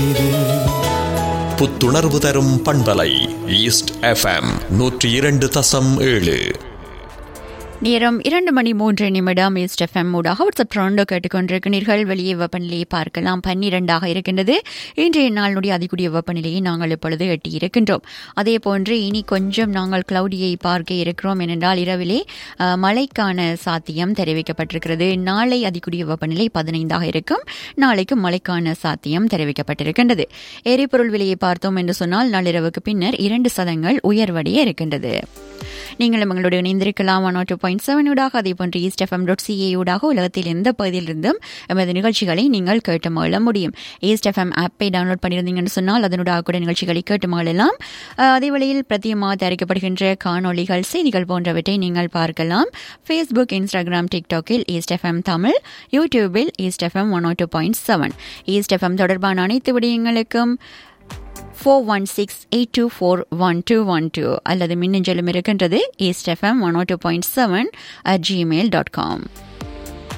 இது புத்துணர்வு தரும் பண்பலை ஈஸ்ட் எஃப்எம் நூற்றி இரண்டு தசம் ஏழு நேரம் இரண்டு மணி மூன்று நிமிடம் ஈஸ்ட் எஃப்எம் ஊடாக வாட்ஸ்அப் ட்ரோண்டோ கேட்டுக்கொண்டிருக்கிறீர்கள் வெளியே வெப்பநிலையை பார்க்கலாம் பன்னிரண்டாக இருக்கின்றது இன்றைய நாளுடைய அதிகூடிய வெப்பநிலையை நாங்கள் இப்பொழுது எட்டி இருக்கின்றோம் அதே போன்று இனி கொஞ்சம் நாங்கள் கிளவுடியை பார்க்க இருக்கிறோம் ஏனென்றால் இரவிலே அஹ், மழைக்கான சாத்தியம் தெரிவிக்கப்பட்டிருக்கிறது நாளை அதிகூடிய வெப்பநிலை பதினைந்தாக இருக்கும் நாளைக்கு மழைக்கான சாத்தியம் தெரிவிக்கப்பட்டிருக்கின்றது எரிபொருள் விலையை பார்த்தோம் என்று சொன்னால் நள்ளிரவுக்கு பின்னர் இரண்டு சதங்கள் உயர்வடைய இருக்கின்றது நீங்களும் எங்களோடு இணைந்திருக்கலாம் ஒன் டூ பாயிண்ட் செவன் ஊடாக அதே போன்று ஈஸ்ட் எஃப்எம் டாட் சிஏ ஊடாக உலகத்தில் எந்த பகுதியிலிருந்தும் எமது நிகழ்ச்சிகளை நீங்கள் கேட்டு மகிழ முடியும் ஈஸ்ட் எஃப்எம் ஆப்பை டவுன்லோட் பண்ணியிருந்தீங்கன்னு சொன்னால் அதனூடாக கூட நிகழ்ச்சிகளை கேட்டு மகிழலாம் அஹ், அதே வேளையில் பிரத்தியமாக தயாரிக்கப்படுகின்ற காணொளிகள் செய்திகள் போன்றவற்றை நீங்கள் பார்க்கலாம் ஃபேஸ்புக் இன்ஸ்டாகிராம் டிக்டாக்கில் ஈஸ்ட் எஃப்எம் தமிழ் யூடியூபில் East FM one two point seven East FM தொடர்பான அனைத்து விடயங்களுக்கும் four one six eight two four one two one two அல்லது மின்னஞ்சலும் இருக்கின்றது East FM one two point seven at Gmail dot com